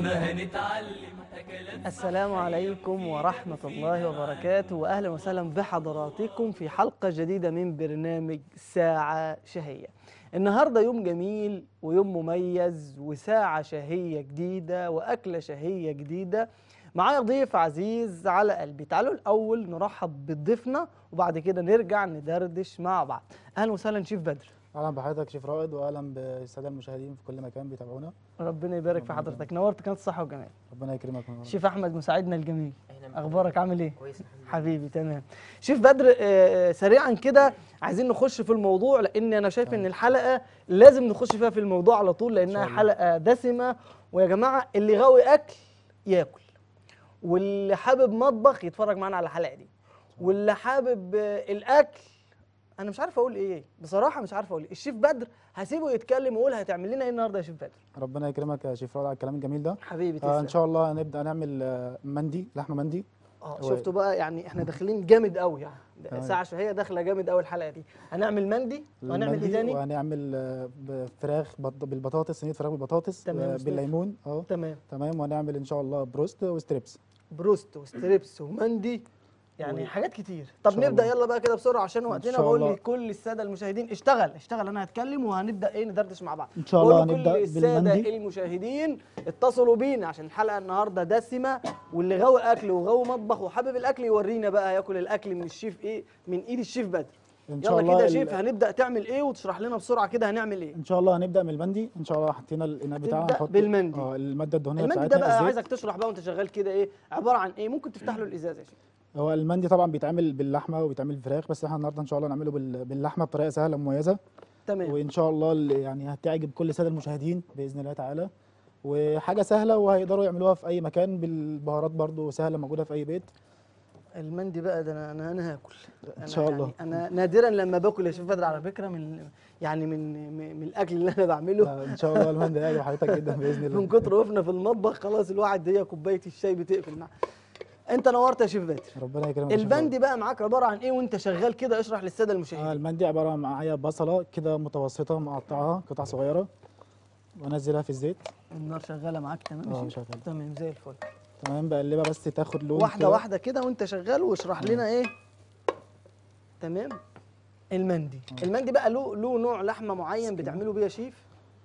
ما هنتعلم أكلات السلام عليكم ورحمة الله وبركاته وأهلا وسهلا بحضراتكم في حلقة جديدة من برنامج ساعة شهية النهاردة يوم جميل ويوم مميز وساعة شهية جديدة وأكلة شهية جديدة معايا ضيف عزيز على قلبي تعالوا الأول نرحب بضيفنا وبعد كده نرجع ندردش مع بعض أهلا وسهلا شيف بدر اهلا بحضرتك شيف رائد واهلا بالساده المشاهدين في كل مكان بيتابعونا ربنا يبارك في ربنا حضرتك نورت قناة الصحة والجمال ربنا يكرمك من شيف أحمد مساعدنا الجميل اهلا أخبارك عامل إيه؟ كويس الحمد لله حبيبي تمام شيف بدر آه، سريعا كده عايزين نخش في الموضوع لان انا شايف ان الحلقه لازم نخش فيها في الموضوع على طول لانها الله. حلقه دسمه ويا جماعه اللي غاوي اكل ياكل واللي حابب مطبخ يتفرج معانا على الحلقه دي واللي حابب آه، الاكل انا مش عارف اقول ايه بصراحه مش عارف اقول ايه الشيف بدر هسيبه يتكلم ويقول هتعمل لنا ايه النهارده يا شيف بدر ربنا يكرمك يا شيف رائد على الكلام الجميل ده حبيبي آه تسلم ان شاء الله هنبدا نعمل آه، مندي لحمه مندي اه هو- شفتوا بقى يعني احنا داخلين جامد قوي يعني تمام. ساعه شهيه داخله جامد قوي الحلقه دي هنعمل مندي وهنعمل ايه المندي تاني وهنعمل آه، بفراخ بط- بالبطاطس صينيه فراخ بالبطاطس تمام، آه، أستاذ. بالليمون اه تمام تمام وهنعمل ان شاء الله بروست وستريبس بروست وستريبس ومندي يعني و- حاجات كتير طب شاء نبدا الله. يلا بقى كده بسرعه عشان وقتنا شاء بقول الله. لكل الساده المشاهدين اشتغل اشتغل انا هتكلم وهنبدا ايه ندردش مع بعض ان شاء بقول الله لكل هنبدا الساده بالمندي المشاهدين اتصلوا بينا عشان الحلقه النهارده دسمه واللي غاوي اكل وغاوي مطبخ وحابب الاكل يورينا بقى ياكل الاكل من الشيف ايه من ايد الشيف بدر ان شاء يلا الله كده يا ال- شيف هنبدا تعمل ايه وتشرح لنا بسرعه كده هنعمل ايه ان شاء الله هنبدا من المندي ان شاء الله حطينا الاناء بتاعنا هتبدأ نحط بالمندي. اه الماده الدهنيه المندي بتاعتنا ده بقى الزيت. عايزك تشرح بقى وانت شغال كده ايه عباره عن ايه ممكن تفتح له الازازه يا شيف هو المندي طبعا بيتعمل باللحمه وبيتعمل بالفراخ بس احنا النهارده ان شاء الله نعمله بال- باللحمه بطريقه سهله ومميزه تمام وان شاء الله اللي يعني هتعجب كل الساده المشاهدين باذن الله تعالى وحاجه سهله وهيقدروا يعملوها في اي مكان بالبهارات برضو سهله موجوده في اي بيت المندي بقى ده انا انا, أنا هاكل أنا إن شاء الله. يعني انا نادرا لما باكل يا شيف بدر على فكره من يعني من من من الاكل اللي انا بعمله آه، ان شاء الله المندي هيعجب حضرتك جدا باذن الله من كتر وقفنا في المطبخ خلاص الواحد هي كوبايه الشاي بتقفل معاه انت نورت يا شيف بدر ربنا يكرمك يا شيخ البندي بقى معاك عباره عن ايه وانت شغال كده اشرح للساده آه المشاهدين المندي عباره عن معايا بصله كده متوسطه مقطعها قطع صغيره وانزلها في الزيت النار شغاله معاك تمام يا اه شيف شغال تمام زي الفل تمام بقلبها بس تاخد لون واحده كده. واحده كده وانت شغال واشرح لنا ايه تمام المندي المندي بقى له له نوع لحمه معين بتعمله بيه يا شيف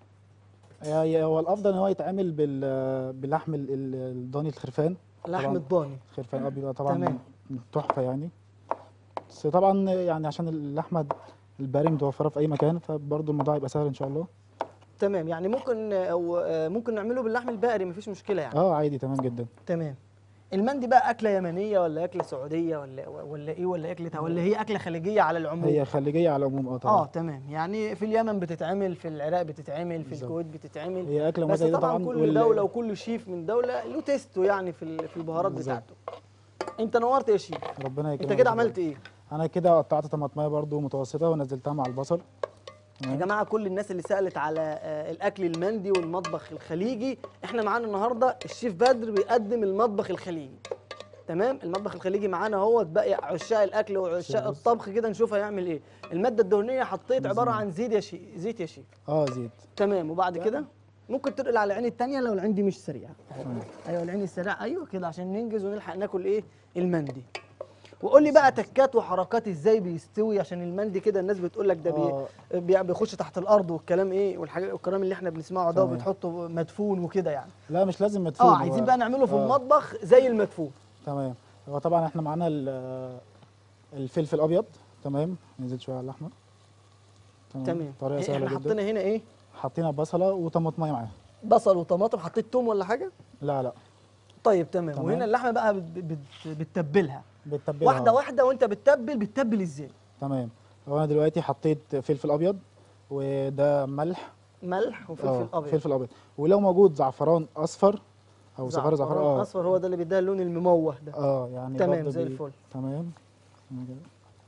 هي- هو الافضل ان هو يتعمل بال باللحم ال- ال- الضاني الخرفان لحم طبعاً. الضاني خرفان اه بيبقى طبعا تمام. تحفه يعني بس طبعا يعني عشان اللحمه الباري متوفره في اي مكان فبرضه الموضوع يبقى سهل ان شاء الله تمام يعني ممكن أو آه، ممكن نعمله باللحم البقري مفيش مشكله يعني اه عادي تمام جدا تمام المندي بقى اكله يمنيه ولا اكله سعوديه ولا ولا ايه ولا اكلتها ولا هي اكله خليجيه على العموم هي خليجيه على العموم اه طبعا اه تمام يعني في اليمن بتتعمل في العراق بتتعمل في بالظبط. الكويت بتتعمل هي اكله بس مميزه طبعا طبعا كل وال- دوله وكل شيف من دوله له تيستو يعني في ال- في البهارات بالظبط. بتاعته انت نورت يا شيف ربنا يكرمك انت كده يا شيخ. عملت ايه انا كده قطعت طماطمايه برضه متوسطه ونزلتها مع البصل يا تمام جماعه كل الناس اللي سالت على آه، الاكل المندي والمطبخ الخليجي احنا معانا النهارده الشيف بدر بيقدم المطبخ الخليجي تمام المطبخ الخليجي معانا اهو باقي عشاق الاكل وعشاق بص. الطبخ كده نشوف هيعمل ايه الماده الدهنيه حطيت بسم عباره الله. عن زيت يا شيف زيت يا شيف اه زيت تمام وبعد كده ممكن تنقل على العين التانية لو العين دي مش سريعه ايوه العين السريعه ايوه كده عشان ننجز ونلحق ناكل ايه المندي وقول لي بقى تكات وحركات ازاي بيستوي عشان المندي كده الناس بتقول لك ده بي آه. بي- بيخش تحت الارض والكلام ايه والحاجات والكلام اللي احنا بنسمعه ده تمام. وبتحطه مدفون وكده يعني لا مش لازم مدفون اه هو- عايزين بقى نعمله في آه. المطبخ زي المدفون تمام هو طبعا احنا معانا ال- الفلفل الابيض تمام ننزل شويه على اللحمه تمام طريقه إيه سهله احنا جدا حطينا هنا ايه حطينا بصله وطماطمايه معاها بصل وطماطم حطيت توم ولا حاجه لا لا طيب تمام, تمام. وهنا اللحمه بقى بت- بت- بتتبلها بتتبلها واحده آه. واحده وانت بتتبل بتتبل ازاي تمام هو انا دلوقتي حطيت فلفل ابيض وده ملح ملح آه، وفلفل ابيض فلفل ابيض ولو موجود زعفران اصفر او زعفران زعفران اه اصفر هو ده اللي بيديها اللون المموه ده اه يعني تمام برضه زي بي- الفل تمام تمام كده.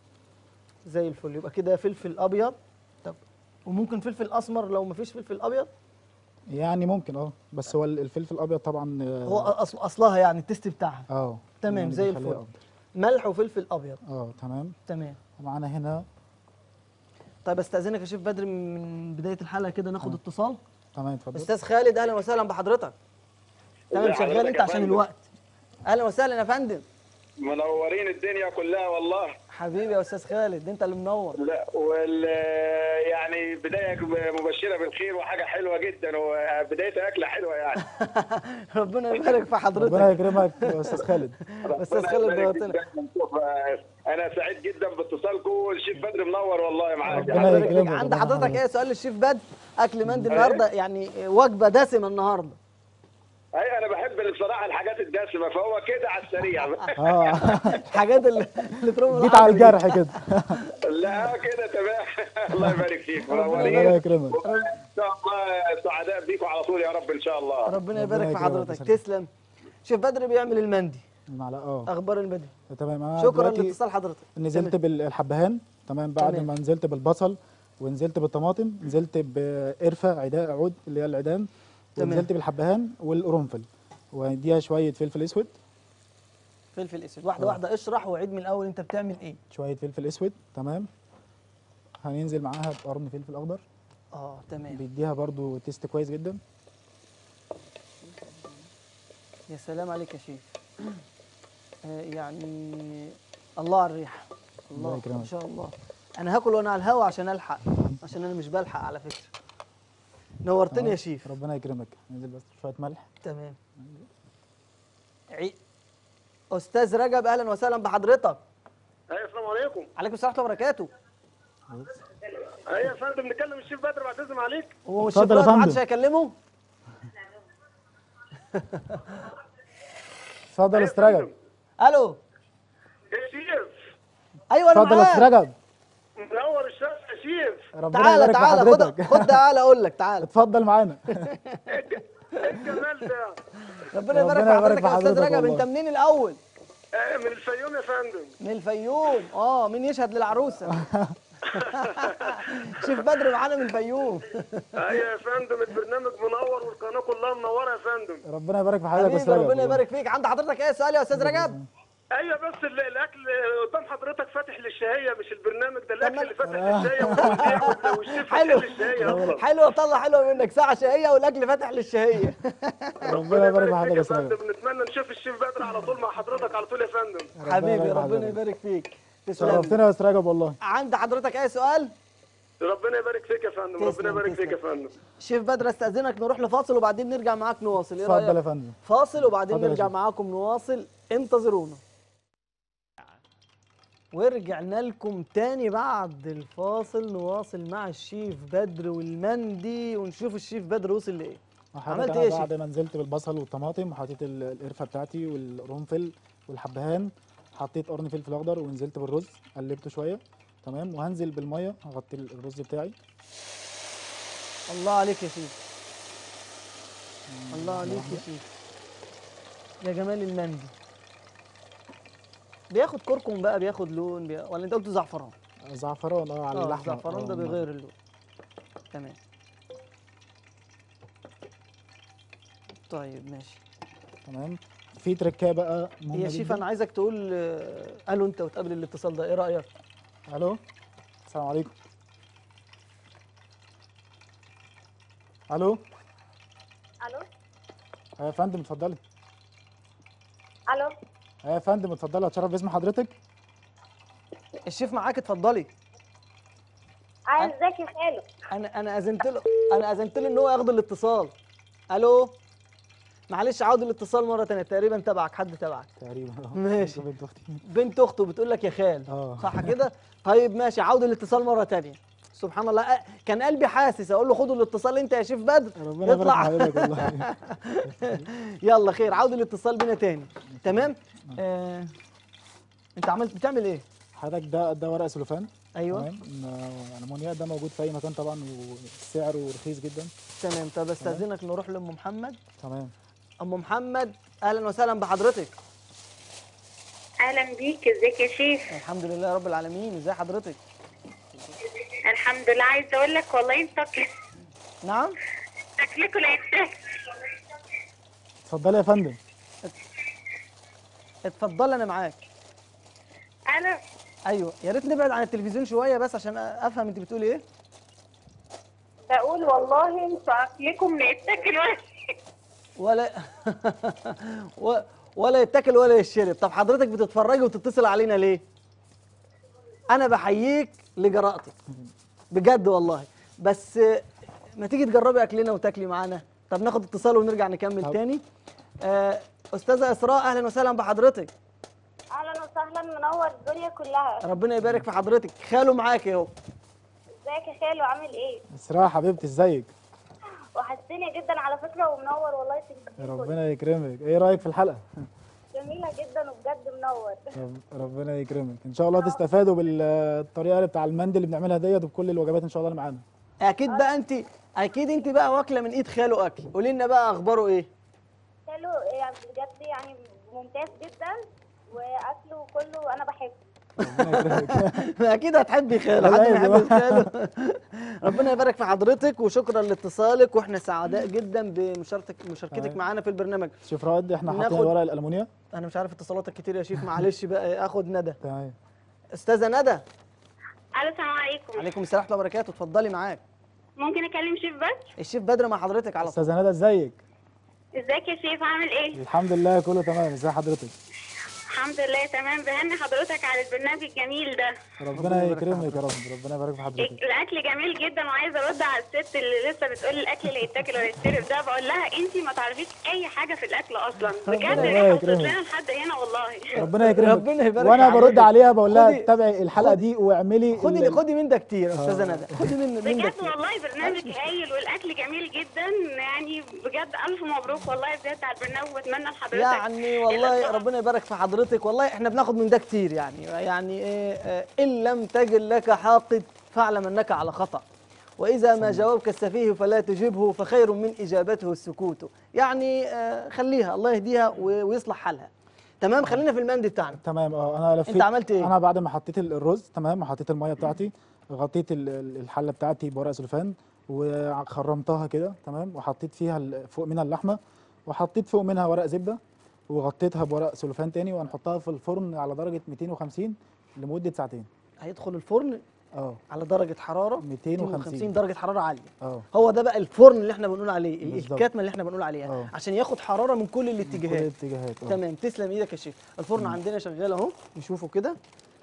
زي الفل يبقى كده فلفل ابيض طب وممكن فلفل اسمر لو مفيش فلفل ابيض يعني ممكن اه بس هو الفلفل الابيض طبعا اه هو أصل اصلها يعني التست بتاعها اه تمام، يعني زي بيخليها الفل. أفضل. ملح وفلفل ابيض اه تمام تمام معانا هنا طيب استاذنك يا شيف بدر من بدايه الحلقه كده ناخد اتصال تمام اتفضل استاذ خالد اهلا وسهلا بحضرتك تمام ازي شغال حضرتك انت يا عشان فندم؟ الوقت اهلا وسهلا يا فندم منورين الدنيا كلها والله حبيبي يا استاذ خالد انت اللي منور لا وال يعني بدايه مبشره بالخير وحاجه حلوه جدا وبدايه اكله حلوه يعني ربنا يبارك في ربنا حضرتك يكرمك يا استاذ خالد استاذ ربنا خالد يبارك نورتنا. جداً. نشوف، آه، انا سعيد جدا باتصالكم الشيف بدر منور والله معاك ربنا الله يبارك يكرمك، فيك. عند ربنا حضرتك يحفظك. ايه سؤال للشيف بدر اكل مندي النهارده يعني وجبه دسمه النهارده اي انا بحب بصراحه الحاجات الدسمه فهو كده على السريع اه الحاجات اللي اللي ترمي جيت على الجرح كده لا كده تمام الله يبارك فيك ربنا منورين يكرمك ان شاء الله سعداء بيكم على طول يا رب ان شاء الله ربنا يبارك في يكرمك حضرتك ويسلمك. تسلم شيف بدر بيعمل المندي المعلقه اه اخبار المندي تمام انا شكرا دلوقتي لاتصال حضرتك نزلت تمام. بالحبهان تمام بعد تمام. ما نزلت بالبصل ونزلت بالطماطم نزلت بقرفه عداء عود اللي هي العيدان تمام. ونزلت بالحبهان والقرنفل واديها شويه فلفل اسود فلفل اسود واحده واحده اشرح وعيد من الاول انت بتعمل ايه شويه فلفل اسود تمام هننزل معاها بقرن فلفل اخضر اه تمام بيديها برضو تيست كويس جدا يا سلام عليك يا شيف آه يعني الله على الريحه الله الله يكرمك. ما شاء الله انا هاكل وانا على الهوا عشان الحق عشان انا مش بلحق على فكره نورتني يا شيف ربنا يكرمك ننزل بس شويه ملح تمام عي... استاذ رجب اهلا وسهلا بحضرتك ايوه السلام عليكم عليكم السلام ورحمه الله وبركاته ايوه يا فندم نتكلم الشيف بدر بعتذر عليك هو مش اتفضل يا الشيف ما فندم. حدش هيكلمه اتفضل يا استاذ رجب الو يا شيف ايوه انا اتفضل يا استاذ معاك رجب منور الشمس يا شيف ربنا تعالى يبارك في تعالى خد حضرتك خد تعالى اقول لك تعالى اتفضل معانا ايه الجمال ده ربنا يبارك في ربنا يبارك حضرتك في يا استاذ حضرتك رجب والله. انت منين الاول آه، من الفيوم يا فندم من الفيوم اه مين يشهد للعروسه شيف بدر معانا من الفيوم ايوه يا فندم البرنامج منور والقناه كلها منوره يا فندم ربنا يبارك في حضرتك يا حبيبي استاذ رجب ربنا والله. يبارك فيك عند حضرتك ايه سؤال يا استاذ رجب ايوه بس ال- الاكل قدام حضرتك فاتح للشهيه مش البرنامج ده الاكل ما- اللي فاتح للشهيه والمذيع والشيف حلو فاتح للشهيه اصلا حلو طلع حلو منك ساعه شهيه والاكل فاتح للشهيه ربنا يبارك في فيك حضرتك يا يا استاذ رجب فندم نتمنى نشوف الشيف بدر على طول مع حضرتك على طول يا فندم حبيبي يبارك في ربنا حضرتك. يبارك فيك تسلم شرفتنا يا استاذ رجب والله عند حضرتك اي سؤال ربنا يبارك فيك يا فندم تسلم، ربنا يبارك فيك يا تسلم. فندم شيف بدر استاذنك نروح لفاصل وبعدين نرجع معاك نواصل ايه اتفضل يا رايك فندم فاصل وبعدين اتفضل يا نرجع شيف. معاكم نواصل انتظرونا ورجعنا لكم تاني بعد الفاصل نواصل مع الشيف بدر والمندي ونشوف الشيف بدر وصل لايه حضرتك عملت أنا ايه يا بعد شيف؟ ما نزلت بالبصل والطماطم وحطيت ال- القرفه بتاعتي والقرنفل والحبهان حطيت قرن فلفل اخضر ونزلت بالرز قلبته شويه تمام وهنزل بالميه هغطي الرز بتاعي الله عليك يا شيف الله عليك يا شيف يا جمال المندي بياخد كركم بقى بياخد لون بي... ولا انت قلت زعفران زعفران اه على اه اللحمه الزعفران ده آه، بيغير اللون تمام طيب ماشي تمام في تركايه بقى مهمه يا شيف جداً. انا عايزك تقول آه، الو انت وتقابل الاتصال ده ايه رايك الو السلام عليكم الو الو آه يا فندم اتفضلي الو آه يا فندم اتفضلي اتشرف باسم حضرتك الشيف معاك اتفضلي عايز ازيك يا خالد انا انا اذنت له انا اذنت له ان هو ياخد الاتصال الو معلش عاود الاتصال مره تانية تقريبا تبعك حد تبعك تقريبا اه ماشي. بنت اختي بنت اخته بتقول لك يا خال اه. صح كده طيب ماشي عاود الاتصال مره تانية سبحان الله أه، كان قلبي حاسس اقول له خدوا الاتصال انت يا شيف بدر ربنا يبارك في يطلع حضرتك والله يلا خير عاود الاتصال بينا تاني تمام آه. انت عملت بتعمل ايه حضرتك ده ده ورق سلوفان ايوه تمام م- المونيا ده موجود في اي مكان طبعا وسعره رخيص جدا تمام طب استاذنك نروح لام محمد تمام ام محمد اهلا وسهلا بحضرتك اهلا بيك ازيك يا شيف الحمد لله رب العالمين ازي حضرتك الحمد لله عايزه اقول لك والله انت أكل- نعم اكلكوا لا يتاكل اتفضلي يا فندم اتفضل انا معاك الو ايوه يا ريت نبعد عن التلفزيون شويه بس عشان افهم انت بتقولي ايه بقول والله انتوا اكلكم لا يتاكل ولا ولا و- ولا يتاكل ولا يشرب طب حضرتك بتتفرجي وتتصل علينا ليه انا بحييك لجرأتك بجد والله بس آه، ما تيجي تجربي اكلنا وتاكلي معانا طب ناخد اتصال ونرجع نكمل طب. تاني آه، استاذه اسراء اهلا وسهلا بحضرتك اهلا وسهلا منور الدنيا كلها ربنا يبارك في حضرتك خاله معاك اهو ازيك يا خالو عامل ايه اسراء حبيبتي ازيك وحشتني جدا على فكره ومنور والله تلفزيون ربنا يكرمك ايه رايك في الحلقه جميله جدا وبجد منور رب- ربنا يكرمك ان شاء الله تستفادوا بالطريقه اللي بتاع المندي اللي بنعملها ديت وبكل الوجبات ان شاء الله اللي معانا اكيد بقى انت اكيد انت بقى واكله من ايد خاله اكل قولي لنا بقى اخباره ايه خالو يعني بجد يعني ممتاز جدا واكله كله انا بحبه ربنا يكرمك اكيد هتحبي خاله حد ما لازم. يحبش خاله ربنا يبارك في حضرتك وشكرا لاتصالك واحنا سعداء جدا بمشاركتك مشاركتك تمام. معانا في البرنامج شوف رائد احنا حاطين ناخد- الورق الالمونيا انا مش عارف اتصالاتك كتير يا شيخ معلش بقى اخد ندى تمام استاذه ندى الو السلام عليكم عليكم السلام ورحمه الله وبركاته اتفضلي معاك ممكن اكلم شيف بس الشيف بدر مع حضرتك على طول استاذه ندى ازيك ازيك يا شيف عامل ايه الحمد لله كله تمام ازي حضرتك الحمد لله تمام بهني حضرتك على البرنامج الجميل ده ربنا يبارك في يكرمك يا رب ربنا يبارك في حضرتك الاكل جميل جدا وعايزه ارد على الست اللي لسه بتقول الاكل اللي يتاكل ولا يتشرب ده بقول لها انت ما تعرفيش اي حاجه في الاكل اصلا بجد ربنا الريحه وصلت يكرمك. لنا لحد هنا والله ربنا يكرمك ربنا يبارك وانا في برد حضرتك. عليها بقول لها خدي- تابعي الحلقه خدي- دي واعملي خدي ال- خدي من ده كتير يا استاذه ندى خدي من من ده بجد كتير والله برنامج هايل والاكل جميل جدا يعني بجد الف مبروك والله بجد على البرنامج واتمنى لحضرتك يعني والله الإصرار. ربنا يبارك في حضرتك والله احنا بناخد من ده كتير يعني يعني ايه آه، ان لم تجد لك حاقد فاعلم انك على خطا واذا ما جاوبك السفيه فلا تجبه فخير من اجابته السكوت يعني آه، خليها الله يهديها و- ويصلح حالها تمام خلينا في المندي بتاعنا تمام اه انا لفيت انت عملت ايه؟ انا بعد ما حطيت ال- الرز تمام وحطيت الميه بتاعتي غطيت ال- ال- الحله بتاعتي بورق سلفان وخرمتها كده تمام وحطيت فيها ال- فوق منها اللحمه وحطيت فوق منها ورق زبده وغطيتها بورق سلفان تاني وهنحطها في الفرن على درجه 250 لمده ساعتين هيدخل الفرن اه على درجه حراره 250 درجه حراره عاليه اه هو ده بقى الفرن اللي احنا بنقول عليه ال- بالظبط. الكتمه اللي احنا بنقول عليها اه. عشان ياخد حراره من كل كل الاتجاهات الاتجاهات اه تمام تسلم ايدك يا شيخ الفرن عندنا شغال اهو نشوفه كده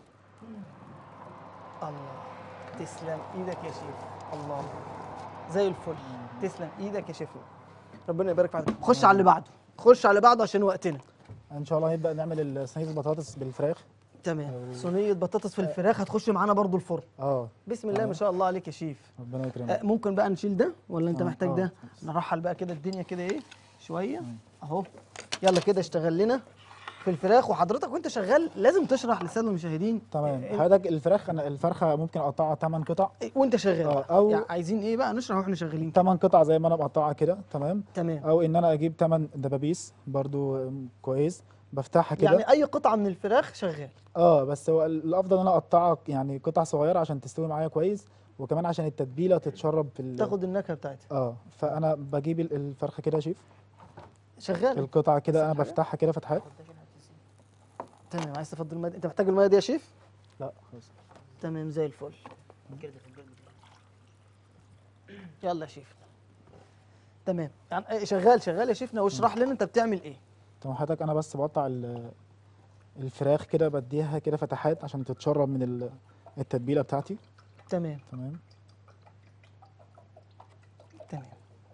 الله تسلم ايدك يا شيخ الله زي الفل تسلم ايدك يا شيخ ربنا يبارك في حضرتك خش على اللي بعده خش على اللي بعده عشان وقتنا ان شاء الله نبدا نعمل صينيه البطاطس بالفراخ تمام صينيه بطاطس في الفراخ هتخش معانا برضو الفرن اه بسم الله ما شاء الله عليك يا شيف ربنا آه، يكرمك ممكن بقى نشيل ده ولا انت آه، محتاج آه. ده نرحل بقى كده الدنيا كده ايه شويه اهو يلا كده اشتغل لنا في الفراخ وحضرتك وانت شغال لازم تشرح للساده المشاهدين تمام إيه- حضرتك الفراخ انا الفرخه ممكن اقطعها 8 قطع إيه وانت شغال آه، بقى. أو- يعني عايزين ايه بقى نشرح واحنا شغالين 8 قطع زي ما انا مقطعها كده تمام تمام او ان انا اجيب 8 دبابيس برضو أم، كويس بفتحها كده يعني اي قطعه من الفراخ شغال اه بس هو الافضل ان انا اقطعها يعني قطع صغيره عشان تستوي معايا كويس وكمان عشان التتبيله تتشرب في ال- تاخد النكهه بتاعتها اه فانا بجيب ال- الفرخه كده يا شيف شغال القطعه كده انا بفتحها كده فتحات تمام عايز تفضل الميه دي؟ انت محتاج الميه دي يا شيف لا خلاص تمام زي الفل يلا يا شيف تمام يعني إيه، شغال شغال يا شيفنا واشرح لنا انت بتعمل ايه تمام حضرتك انا بس بقطع ال- الفراخ كده بديها كده فتحات عشان تتشرب من ال- التتبيله بتاعتي تمام تمام تمام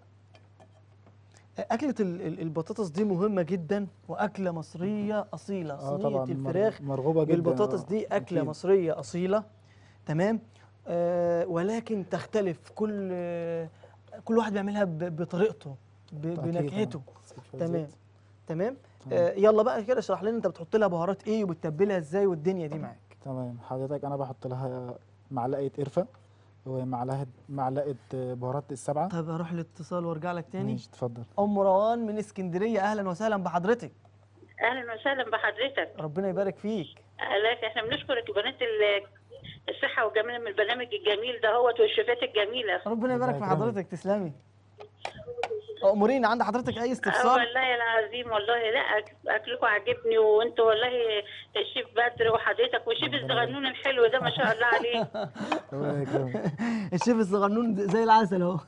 أكلة ال- ال- البطاطس دي مهمة جدا وأكلة مصرية أصيلة اه صينية طبعا مر- الفراخ مرغوبه جدا بالبطاطس آه، دي أكلة أكيد. مصرية أصيلة تمام آه ولكن تختلف كل آه كل واحد بيعملها ب- بطريقته ب- أكيد بنكهته طبعاً. شوية تمام زيت. تمام تمام. آه يلا بقى كده اشرح لنا انت بتحط لها بهارات ايه وبتتبلها ازاي والدنيا دي معاك تمام حضرتك انا بحط لها معلقه قرفه ومعلقه معلقه بهارات السبعه طب اروح الاتصال وارجع لك تاني ماشي اتفضل ام روان من اسكندريه اهلا وسهلا بحضرتك اهلا وسهلا بحضرتك ربنا يبارك فيك الاف احنا بنشكرك بنات ال- الصحه والجمال من البرنامج الجميل ده هو والشفات الجميله ربنا يبارك في يكرمك. حضرتك تسلمي اموريني عند حضرتك اي اه استفسار والله العظيم والله لا أك- اكلكم عاجبني وانتوا والله الشيف بدر وحضرتك والشيف الصغنون الحلو ده ما شاء الله عليه ربنا يكرمك الشيف الصغنون زي العسل اهو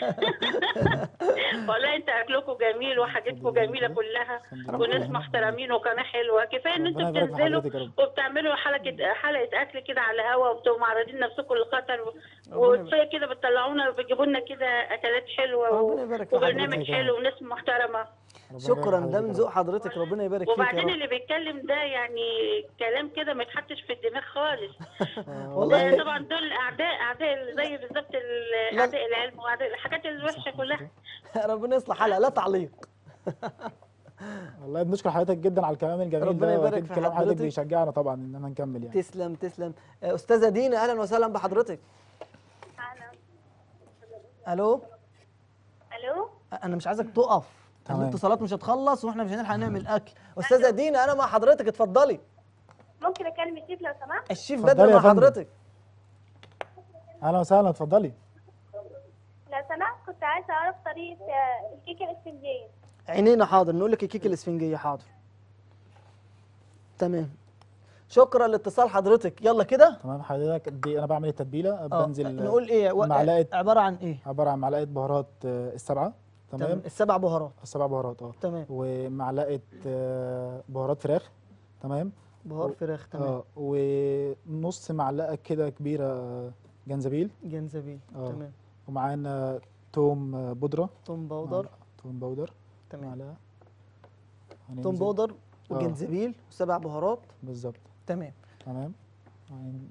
والله انت اكلكم جميل وحاجتكم جميله كلها وناس محترمين وقناه حلوه كفايه ان ربنا انتوا يبارك في بتنزلوا حضرتك يا رب. وبتعملوا حلقه حلقه اكل كده على هوا وبتبقوا معرضين نفسكم للخطر ربنا وكفايه كده بتطلعونا وبتجيبوا لنا كده اكلات حلوه ربنا يبارك في وبرنامج حضرتك. حلو وناس محترمه ربنا شكرا يبارك ده في من حضرتك ذوق حضرتك ربنا يبارك فيك يا وبعدين رب اللي بيتكلم ده يعني كلام كده ما يتحطش في الدماغ خالص والله ده طبعا دول اعداء اعداء اللي زي بالظبط ال- لا. اعداء العلم واعداء الحاجات الوحشه كلها ربنا يصلح حالها لا تعليق والله بنشكر حضرتك جدا على الكلام الجميل ربنا ده يبارك واكيد في كلام حضرتك حضرتك. بيشجعنا طبعا ان احنا نكمل يعني تسلم تسلم آه، استاذه دينا اهلا وسهلا بحضرتك الو الو انا مش عايزك تقف تمام. الاتصالات مش هتخلص واحنا مش هنلحق نعمل اكل استاذه دينا انا مع حضرتك اتفضلي ممكن اكلم الشيف لو سمحت الشيف اتفضلي بدر يا مع فندم. حضرتك اهلا وسهلا اتفضلي لو سمحت كنت عايزه اعرف طريقه آه، الكيكه الاسفنجيه عينينا حاضر نقول لك الكيكه الاسفنجيه حاضر تمام شكرا لاتصال حضرتك يلا كده تمام حضرتك دي انا بعمل التتبيله آه، بنزل نقول ايه و- معلقة. عباره عن ايه عباره عن معلقه بهارات آه، السبعه تمام تمام السبع بهارات السبع بهارات اه تمام ومعلقه آه، بهارات فراخ تمام بهار و- فراخ تمام اه ونص معلقه كده كبيره آه، جنزبيل جنزبيل آه. تمام ومعانا توم آه، بودره توم باودر معلقة توم باودر تمام معلقه توم هننزل- باودر آه. وجنزبيل وسبع بهارات بالظبط تمام تمام وبعدين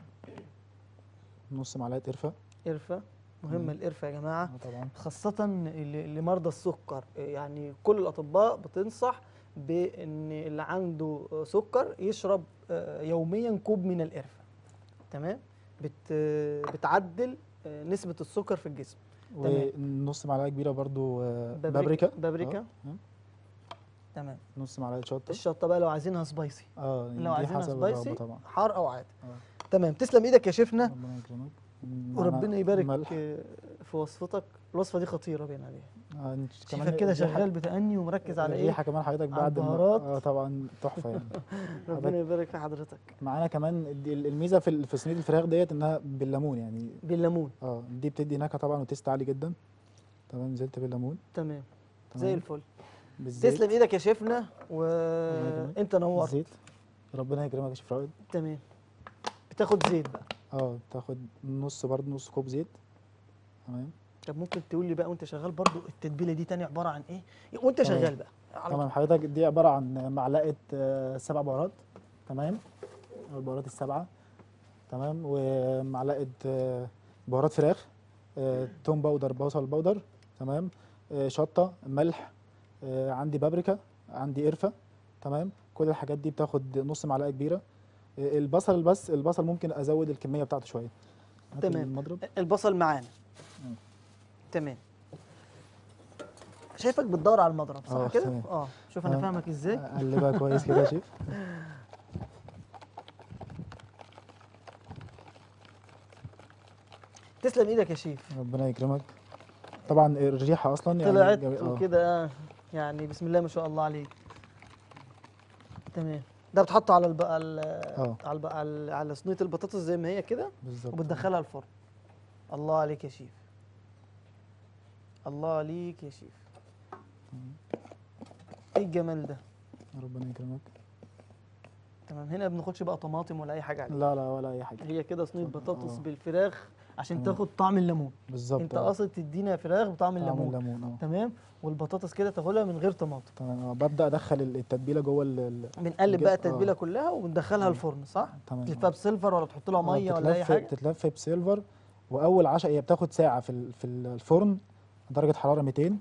نص معلقه قرفه قرفه مهمه القرفه يا جماعه آه طبعا خاصة ل- لمرضى السكر يعني كل الأطباء بتنصح بأن اللي عنده سكر يشرب آه، يوميا كوب من القرفة تمام بت بتعدل آه، نسبة السكر في الجسم تمام. ونص معلقه كبيره برضو آه، بابريكا- بابريكا بابريكا. آه. تمام نص معلقه شطه الشطة بقى لو عايزينها سبايسي اه لو دي عايزينها حسب سبايسي الرغبه طبعا حار أو عادي آه. تمام تسلم إيدك يا شيفنا ربنا يكرمك وربنا معنا يبارك ملح. آه، في وصفتك الوصفة دي خطيرة باين عليها آه انت شايفك كده دي شغال حاجة- بتأني ومركز على إيه الريحه كمان حضرتك على بعد ما- البهارات. اه طبعا تحفه يعني ربنا يبارك في حضرتك معانا كمان الد- الميزه في ال- في صينيه الفراخ ديت انها بالليمون يعني بالليمون اه دي بتدي نكهه طبعا وتيست عالي جدا تمام نزلت بالليمون تمام زي تمام. الفل بالزيت تسلم ايدك يا شيفنا يكرمك. وانت نورت الزيت ربنا يكرمك يا شيف رائد تمام بتاخد زيت بقى اه تاخد نص برضه نص كوب زيت تمام طب ممكن تقول لي بقى وانت شغال برضو التتبيله دي تاني عباره عن ايه وانت تمام. شغال بقى على تمام حضرتك دي عباره عن معلقه آه، سبع بهارات تمام أو البهارات السبعه تمام ومعلقه آه، بهارات فراخ آه، توم باودر بصل باودر تمام آه، شطه ملح آه، عندي بابريكا عندي قرفه تمام كل الحاجات دي بتاخد نص معلقه كبيره آه، البصل بس البصل ممكن ازود الكميه بتاعته شويه هات تمام. المضرب البصل معانا مم. تمام شايفك بتدور على المضرب صح آه، كده تمام. اه شوف انا آه. فاهمك ازاي قلبها كويس كده يا شيف تسلم ايدك يا شيف ربنا يكرمك طبعا الريحه اصلا يعني طلعت جميل- آه. وكده يعني بسم الله ما شاء الله عليك تمام ده بتحطه على الب... على آه. على الب... على على صينيه البطاطس زي ما هي كده بالظبط وبتدخلها الفرن الله عليك يا شيف الله عليك يا شيف ايه الجمال ده ربنا يكرمك تمام هنا ما بناخدش بقى طماطم ولا اي حاجه عليه لا لا ولا اي حاجه هي كده صينيه بطاطس آه. بالفراخ عشان تمام. تاخد طعم الليمون بالظبط انت آه. قاصد تدينا فراخ بطعم طعم الليمون الليمون اه تمام والبطاطس كده تاكلها من غير طماطم تمام آه. ببدا ادخل ال- التتبيله جوه ال- ال- بنقلب الج- بقى آه. التتبيله كلها وبندخلها الفرن صح تمام تلفها آه. بسيلفر ولا تحط لها آه، ميه ولا اي بتتلف- حاجه بتتلف بسيلفر واول 10 هي بتاخد ساعه في ال- في الفرن درجه حراره 200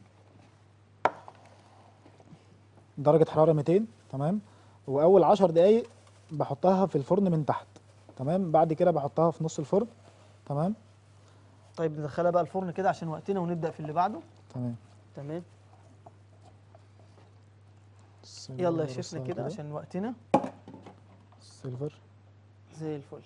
درجه حراره 200 تمام واول 10 دقائق بحطها في الفرن من تحت تمام بعد كده بحطها في نص الفرن تمام طيب ندخلها بقى الفرن كده عشان وقتنا ونبدا في اللي بعده تمام تمام السيلفر يلا يا برصها شيفنا كده عشان وقتنا السيلفر زي الفل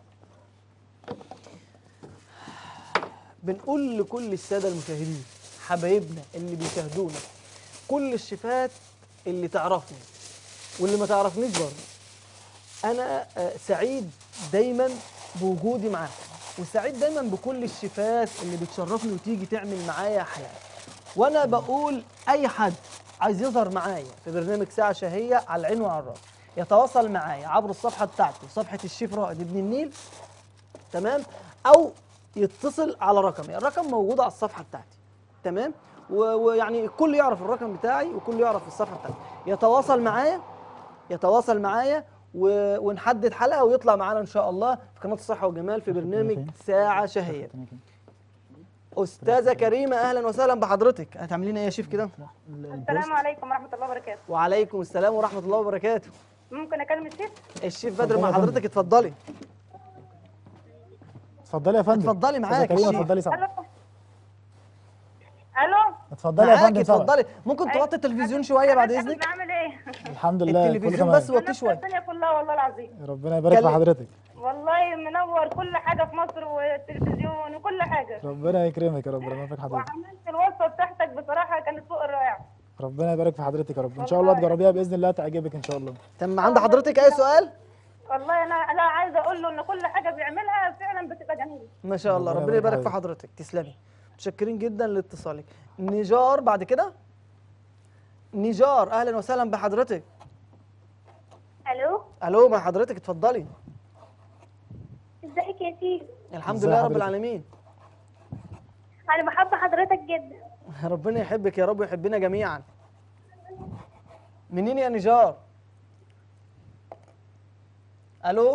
بنقول لكل الساده المشاهدين حبايبنا اللي بيشاهدونا كل الشيفات اللي تعرفني واللي ما تعرفنيش برضه انا آه، سعيد دايما بوجودي معاكم وسعيد دايما بكل الشيفات اللي بتشرفني وتيجي تعمل معايا حلقه وانا بقول اي حد عايز يظهر معايا في برنامج ساعه شهيه على العين وعلى الراس يتواصل معايا عبر الصفحه بتاعتي صفحه الشيف رائد ابن النيل تمام او يتصل على رقمي الرقم موجود على الصفحه بتاعتي تمام و- ويعني الكل يعرف الرقم بتاعي وكل يعرف الصفحه بتاعتي يتواصل معايا يتواصل معايا و... ونحدد حلقه ويطلع معانا ان شاء الله في قناه الصحه والجمال في برنامج ساعه شهيه استاذه كريمه اهلا وسهلا بحضرتك هتعملين ايه يا شيف كده السلام عليكم ورحمه الله وبركاته وعليكم السلام ورحمه الله وبركاته ممكن اكلم الشيف الشيف بدر اتفضلي مع يا فندم. حضرتك اتفضلي اتفضلي يا فندم اتفضلي معاك أستاذة كريمه الشيف. اتفضلي سامع الو الو اتفضلي يا معاكي فندم سامع اتفضلي ممكن توطي التلفزيون شويه بعد حضرتك اذنك بعمل ايه الحمد لله كله التلفزيون تمام بس وطيه نفس شويه الدنيا كلها والله العظيم ربنا يبارك في كلم- حضرتك والله منور كل حاجه في مصر والتلفزيون وكل حاجه ربنا يكرمك يا رب ربنا يبارك في حضرتك وعملت الوصفه بتاعتك بصراحه كانت فوق الرائعه ربنا يبارك في حضرتك يا رب ان شاء الله والله. تجربيها باذن الله تعجبك ان شاء الله تم عند حضرتك اي سؤال والله انا انا عايزه اقول له ان كل حاجه بيعملها فعلا بتبقى جميله ما شاء الله ربنا ربنا يبارك يبارك في في حضرتك تسلمي متشكرين جدا لاتصالك نجار بعد كده نجار اهلا وسهلا بحضرتك الو الو مع حضرتك اتفضلي ازيك يا سيدي الحمد ازي لله رب حضرتك؟ العالمين انا بحب حضرتك جدا ربنا يحبك يا رب ويحبنا جميعا منين يا نجار الو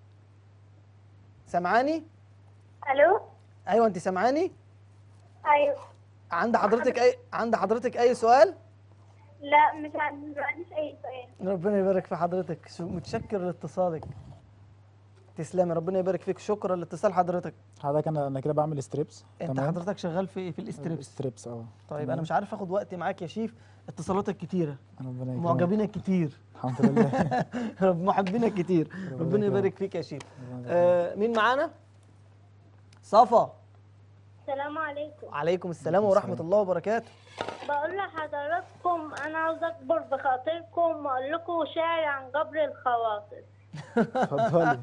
سامعاني الو ايوه انت سامعاني ايوه عند حضرتك اي عند حضرتك اي سؤال لا مش عندي ما عنديش اي سؤال ربنا يبارك في حضرتك شو- متشكر لاتصالك تسلمي ربنا يبارك فيك شكرا لاتصال حضرتك حضرتك انا انا كده بعمل ستريبس انت حضرتك شغال في في الاستريبس ستريبس اه طيب تمام. انا مش عارف اخد وقت معاك يا شيف اتصالاتك كتيره ربنا يكرمك معجبينك كتير الحمد لله محبينك كتير ربنا يكرمك. يبارك فيك يا شيف آه مين معانا صفا السلام عليكم عليكم السلام ورحمه الله وبركاته بقول لحضراتكم انا عاوز اكبر بخاطركم واقول لكم شعر عن جبر الخواطر اتفضلي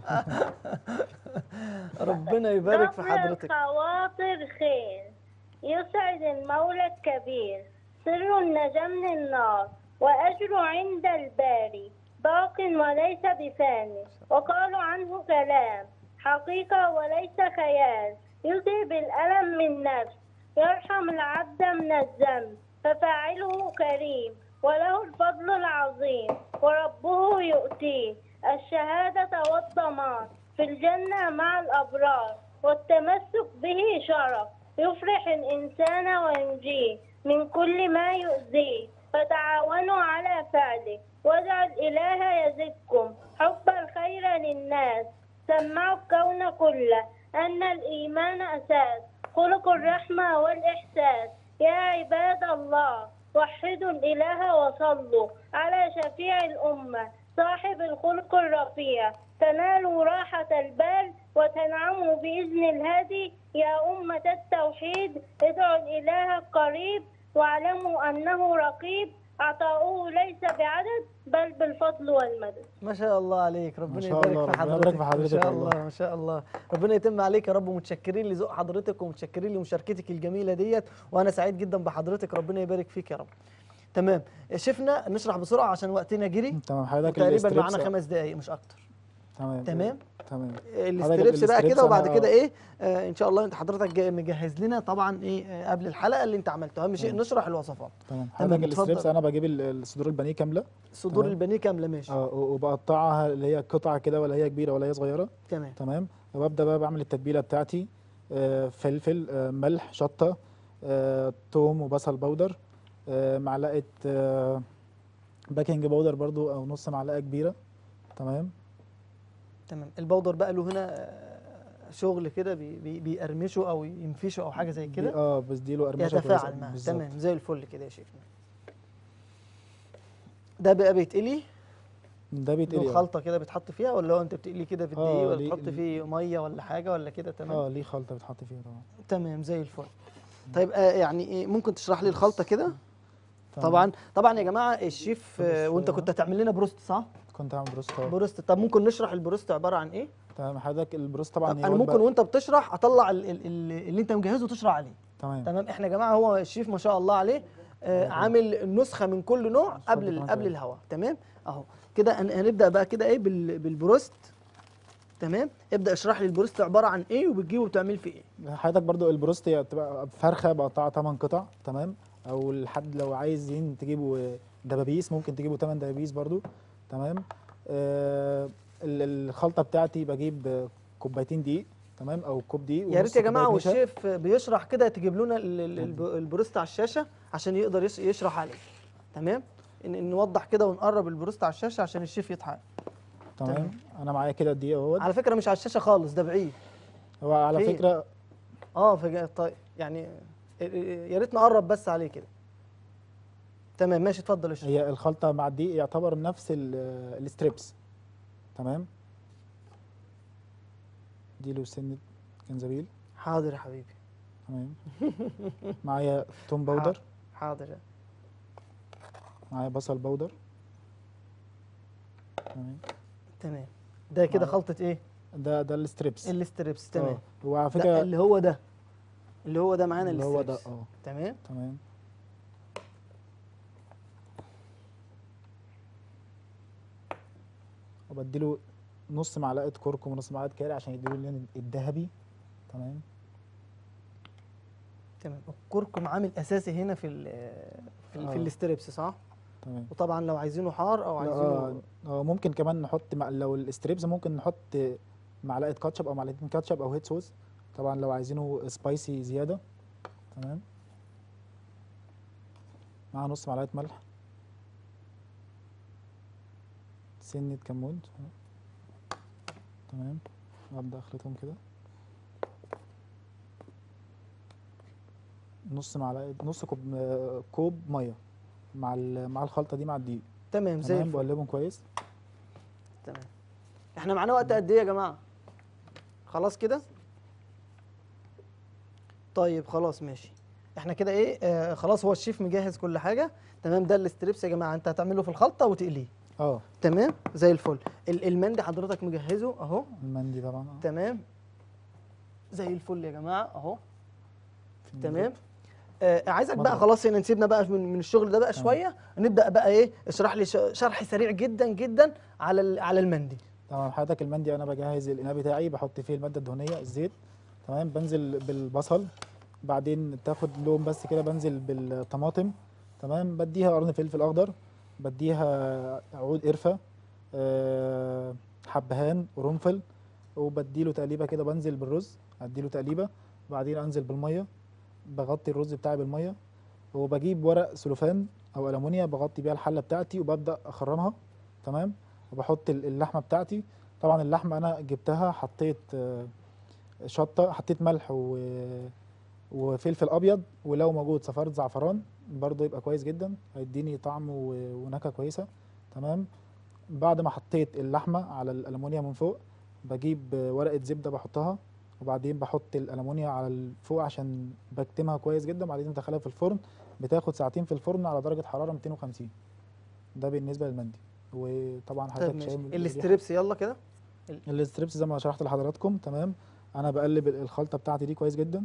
ربنا يبارك في جبر حضرتك الخواطر خير يسعد المولى الكبير سر النجاة من النار وأجر عند الباري باق وليس بفاني وقالوا عنه كلام حقيقة وليس خيال يذهب الألم من نفس يرحم العبد من الذنب ففاعله كريم وله الفضل العظيم وربه يؤتيه الشهادة والضمان في الجنة مع الأبرار والتمسك به شرف يفرح الإنسان وينجيه من كل ما يؤذيه فتعاونوا على فعله وادعوا الإله يزدكم حب الخير للناس سمعوا الكون كله أن الإيمان أساس خلق الرحمة والإحساس يا عباد الله وحدوا الإله وصلوا على شفيع الأمة صاحب الخلق الرفيع تنالوا راحة البال وتنعموا بإذن الهادي يا أمة التوحيد ادعوا الإله القريب واعلموا أنه رقيب عطاؤه ليس بعدد بل بالفضل والمدد ما شاء الله عليك ربنا شاء يبارك الله، في ربنا حضرتك يبارك في ما حضرتك شاء والله. الله ما شاء الله ربنا يتم عليك يا رب ومتشكرين لذوق حضرتك ومتشكرين لمشاركتك الجميله ديت وانا سعيد جدا بحضرتك ربنا يبارك فيك يا رب تمام شفنا نشرح بسرعه عشان وقتنا جري تمام حضرتك تقريبا الستريبس معانا خمس دقائق مش اكتر تمام تمام تمام الاستريبس بقى الستريبس كده وبعد أنا- كده ايه آه ان شاء الله انت حضرتك جاي مجهز لنا طبعا ايه آه قبل الحلقه اللي انت عملته اهم شيء نشرح الوصفات تمام تمام، حضرتك اتفضل. الستريبس انا بجيب ال- الصدور البانيه كامله صدور تمام. البانيه كامله ماشي اه و- وبقطعها اللي هي قطع كده ولا هي كبيره ولا هي صغيره تمام تمام وببدا بقى بعمل التتبيله بتاعتي آه، فلفل آه، ملح شطه آه، توم وبصل بودر آه، معلقه آه، باكنج باودر برضو او نص معلقه كبيره تمام تمام البودر بقى له هنا آه، شغل كده بي بي بيقرمشه او ينفشه او حاجه زي دي- كده اه بس دي له قرمشه يتفاعل كويسة. معاه بالظبط. تمام زي الفل كده يا شيخنا ده بقى بيتقلي ده له بيتقلي آه. خلطه كده بتحط فيها ولا هو انت بتقلي كده في آه، الدقيق ولا ليه- تحط فيه ميه ولا حاجه ولا كده تمام اه ليه خلطه بتحط فيها طبعا تمام زي الفل طيب آه يعني إيه ممكن تشرح لي الخلطه كده تمام. طبعا طبعا يا جماعه الشيف آه بص، وانت آه. كنت هتعمل لنا بروست صح كنت عامل بروست اهو بروست طب ممكن نشرح البروست عباره عن ايه تمام حضرتك البروست طبعا طب هي انا وجبة- ممكن وانت بتشرح اطلع ال- ال- ال- اللي انت مجهزه وتشرح عليه تمام تمام احنا يا جماعه هو الشيف ما شاء الله عليه آه عامل نسخه من كل نوع قبل ال- كمان قبل شوية. الهواء تمام اهو كده هن- هنبدا بقى كده ايه بال- بالبروست تمام ابدا اشرح لي البروست عباره عن ايه وبتجيبه وبتعمل فيه ايه حضرتك برضو البروست هي بتبقى فرخه بقطعها 8 قطع تمام او الحد لو عايزين تجيبوا دبابيس ممكن تجيبوا 8 دبابيس برضو تمام آه ال- الخلطه بتاعتي بجيب كوبايتين دقيق تمام او كوب دقيق يا ريت ونص يا جماعه كوباية نشا. والشيف بيشرح كده تجيب لنا ال- ال- الب- البروست على الشاشه عشان يقدر يش- يشرح عليه تمام إن- إن نوضح كده ونقرب البروست على الشاشه عشان الشيف يضحك تمام انا معايا كده الدقيق اهوت على فكره مش على الشاشه خالص ده بعيد هو على فين؟ فكره اه فج... طيب يعني يا ريت نقرب بس عليه كده تمام ماشي اتفضل اشرح هي الخلطه مع الدقيق يعتبر نفس ال- الستريبس تمام دي له سنه جنزبيل حاضر يا حبيبي تمام معايا توم باودر حاضر يا- معايا بصل باودر تمام تمام ده كده معايا- خلطه ايه ده ده الستريبس الستريبس آه. تمام هو على ده فكره اللي هو ده اللي هو ده معانا اللي هو ده الستريبس اه تمام تمام وبديله نص معلقه كركم ونص معلقه كاري عشان يديله اللون الذهبي تمام تمام الكركم عامل اساسي هنا في ال في, ال- في آه. الستريبس صح تمام وطبعا لو عايزينه حار او لا، عايزينه اه آه، ممكن كمان نحط مع لو الستريبس ممكن نحط معلقه كاتشب او معلقتين كاتشب او هيت صوص طبعا لو عايزينه سبايسي زياده تمام مع نص معلقه ملح سنه كمون تمام ابدا اخلطهم كده نص معلقه نص كوب آه، كوب ميه مع ال- مع الخلطه دي مع الدقيق تمام زي تمام الفل بقلبهم كويس تمام احنا معانا وقت قد ايه يا جماعه خلاص كده طيب خلاص ماشي احنا كده ايه آه خلاص هو الشيف مجهز كل حاجه تمام ده الستريبس يا جماعه انت هتعمله في الخلطه وتقليه اه تمام زي الفل ال- المندي حضرتك مجهزه اهو المندي طبعا اه تمام زي الفل يا جماعه اهو في تمام المضرب. آه عايزك بقى مضرب. خلاص هنا نسيبنا بقى من, من الشغل ده بقى تمام. شويه نبدا بقى ايه اشرح لي ش- شرح سريع جدا جدا على ال- على المندي تمام حضرتك المندي انا بجهز الاناء بتاعي بحط فيه الماده الدهنيه الزيت تمام بنزل بالبصل بعدين تاخد لون بس كده بنزل بالطماطم تمام بديها قرن فلفل اخضر بديها عود قرفه آه، حبهان قرنفل وبديله تقليبه كده بنزل بالرز اديله تقليبه بعدين انزل بالميه بغطي الرز بتاعي بالميه وبجيب ورق سلوفان او المونيا بغطي بيها الحله بتاعتي وببدا اخرمها تمام وبحط ال- اللحمه بتاعتي طبعا اللحمه انا جبتها حطيت آه، شطه حطيت ملح و وفلفل ابيض ولو موجود صفارة زعفران برضه يبقى كويس جدا هيديني طعم و- ونكهه كويسه تمام بعد ما حطيت اللحمه على الالومنيا من فوق بجيب آه، ورقه زبده بحطها وبعدين بحط الالومنيا على ال- فوق عشان بكتمها كويس جدا وبعدين بدخلها في الفرن بتاخد ساعتين في الفرن على درجه حراره 250 ده بالنسبه للمندي وطبعا طيب حضرتك ماشي شايف الريحة. الاستريبس يلا كده الستريبس زي ما شرحت لحضراتكم تمام انا بقلب ال- الخلطه بتاعتي دي كويس جدا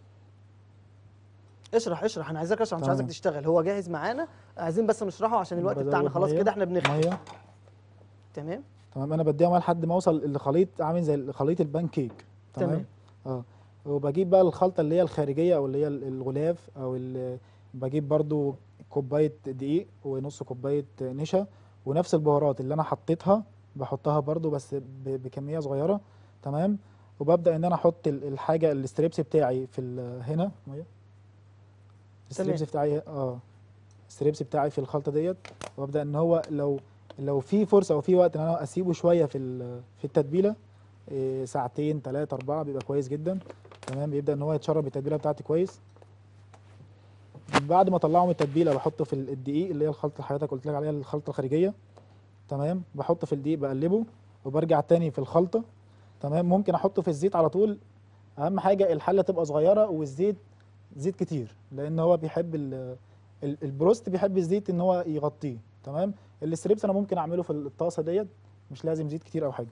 اشرح اشرح انا عايزك اشرح مش عايزك تمام. تشتغل هو جاهز معانا عايزين بس نشرحه عشان الوقت بزود بتاعنا خلاص مية- كده احنا بنخلص ميه تمام تمام انا بديها ميه لحد ما اوصل لخليط عامل زي خليط البان كيك تمام. تمام اه وبجيب بقى الخلطه اللي هي الخارجيه او اللي هي ال- الغلاف او ال- بجيب برضو كوبايه دقيق ونص كوبايه نشا ونفس البهارات اللي انا حطيتها بحطها برضو بس ب- بكميه صغيره تمام وببدا ان انا احط ال- الحاجه الستريبس بتاعي في ال- هنا ميه الستريبس بتاعي اه الستريبس بتاعي في الخلطه ديت وابدا ان هو لو لو في فرصه او في وقت ان انا اسيبه شويه في ال- في التتبيله إيه، ساعتين ثلاثة أربعة بيبقى كويس جدا تمام بيبدأ إن هو يتشرب التتبيلة بتاعتي كويس بعد ما أطلعه من التتبيلة بحطه في ال- الدقيق اللي هي الخلطة اللي حضرتك قلت لك عليها الخلطة الخارجية تمام بحطه في الدقيق بقلبه وبرجع تاني في الخلطة تمام ممكن أحطه في الزيت على طول أهم حاجة الحلة تبقى صغيرة والزيت زيت كتير لان هو بيحب ال- ال- البروست بيحب الزيت ان هو يغطيه تمام الستريبس انا ممكن اعمله في الطاسه ديت مش لازم زيت كتير او حاجه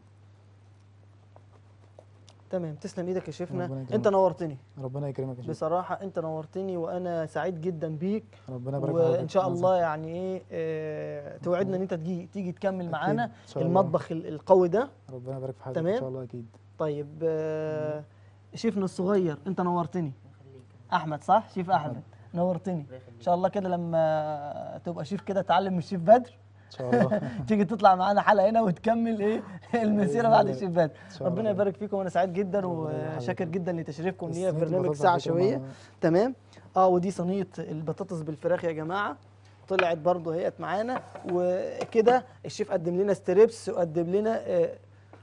تمام تسلم ايدك يا شيفنا ربنا يكرمك. انت نورتني ربنا يكرمك يا شيخ بصراحه انت نورتني وانا سعيد جدا بيك ربنا يبارك في حضرتك. وان شاء الله يعني ايه آه، توعدنا ان انت تجي تيجي تكمل أكيد، معانا إن شاء الله. المطبخ ال- القوي ده ربنا يبارك في حضرتك تمام. ان شاء الله اكيد طيب آه، شيفنا الصغير انت نورتني احمد صح شيف احمد نورتني ان شاء الله كده لما تبقى شيف كده تعلم من الشيف بدر ان شاء الله تيجي تطلع معانا حلقه هنا وتكمل ايه المسيره بعد الله. الشيف بدر إن شاء ربنا الله. يبارك فيكم وانا سعيد جدا ربنا يبارك وشاكر حضرتك. جدا لتشريفكم ليا في صينية برنامج البطاطس ساعه على فكرة شويه معانا. تمام اه ودي صينيه البطاطس بالفراخ يا جماعه طلعت برضه هيت معانا وكده الشيف قدم لنا ستريبس وقدم لنا آه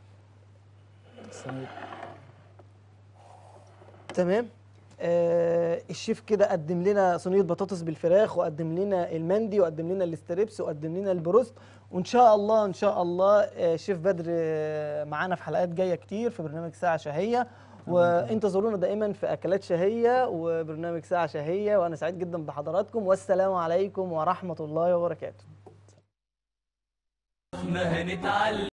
صينية تمام آه الشيف كده قدم لنا صينيه بطاطس بالفراخ وقدم لنا المندي وقدم لنا الاستريبس وقدم لنا البروست وان شاء الله ان شاء الله آه شيف بدر آه معانا في حلقات جايه كتير في برنامج ساعه شهيه وانتظرونا دائما في اكلات شهيه وبرنامج ساعه شهيه وانا سعيد جدا بحضراتكم والسلام عليكم ورحمه الله وبركاته ما هنتعلم